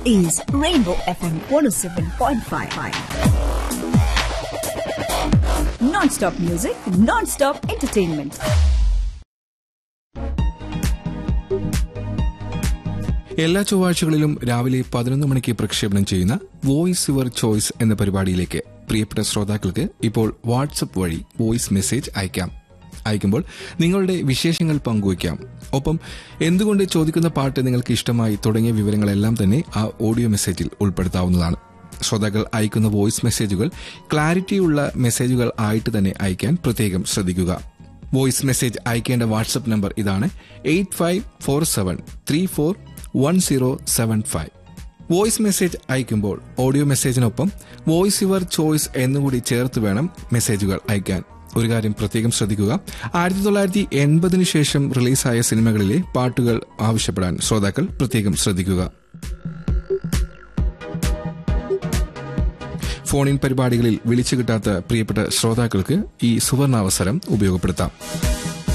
is Rainbow FM 107.5. Non-stop music, non-stop entertainment. എല്ലാ ചൊവ്വാഴ്ചകളിലും രാവിലെ പതിനൊന്ന് മണിക്ക് പ്രക്ഷേപണം ചെയ്യുന്ന വോയിസ് യുവർ ചോയ്സ് എന്ന പരിപാടിയിലേക്ക് പ്രിയപ്പെട്ട ശ്രോതാക്കൾക്ക് ഇപ്പോൾ വാട്സപ്പ് വഴി വോയിസ് മെസ്സേജ് അയക്കാം അയക്കുമ്പോൾ നിങ്ങളുടെ വിശേഷങ്ങൾ പങ്കുവയ്ക്കാം ഒപ്പം എന്തുകൊണ്ട് ചോദിക്കുന്ന പാട്ട് നിങ്ങൾക്ക് ഇഷ്ടമായി തുടങ്ങിയ വിവരങ്ങളെല്ലാം തന്നെ ആ ഓഡിയോ മെസ്സേജിൽ ഉൾപ്പെടുത്താവുന്നതാണ് ശ്രോതാക്കൾ അയക്കുന്ന വോയിസ് മെസ്സേജുകൾ ക്ലാരിറ്റിയുള്ള മെസ്സേജുകൾ ആയിട്ട് തന്നെ അയക്കാൻ പ്രത്യേകം ശ്രദ്ധിക്കുക വോയിസ് മെസ്സേജ് അയക്കേണ്ട വാട്സ്ആപ്പ് നമ്പർ ഇതാണ് eight five four seven three four one zero seven five voice message അയക്കുമ്പോൾ ഓഡിയോ മെസ്സേജിനൊപ്പം വോയിസ് യുവർ ചോയ്സ് എന്നുകൂടി ചേർത്ത് വേണം മെസ്സേജുകൾ അയക്കാൻ ഒരു കാര്യം പ്രത്യേകം ശ്രദ്ധിക്കുക ആയിരത്തി തൊള്ളായിരത്തി എൺപതിനു ശേഷം റിലീസായ സിനിമകളിലെ പാട്ടുകൾ ആവശ്യപ്പെടാൻ ശ്രോതാക്കൾ പ്രത്യേകം ശ്രദ്ധിക്കുക ഫോണിൻ പരിപാടികളിൽ വിളിച്ചു കിട്ടാത്ത പ്രിയപ്പെട്ട ശ്രോതാക്കൾക്ക് ഈ സുവർണാവസരം ഉപയോഗപ്പെടുത്താം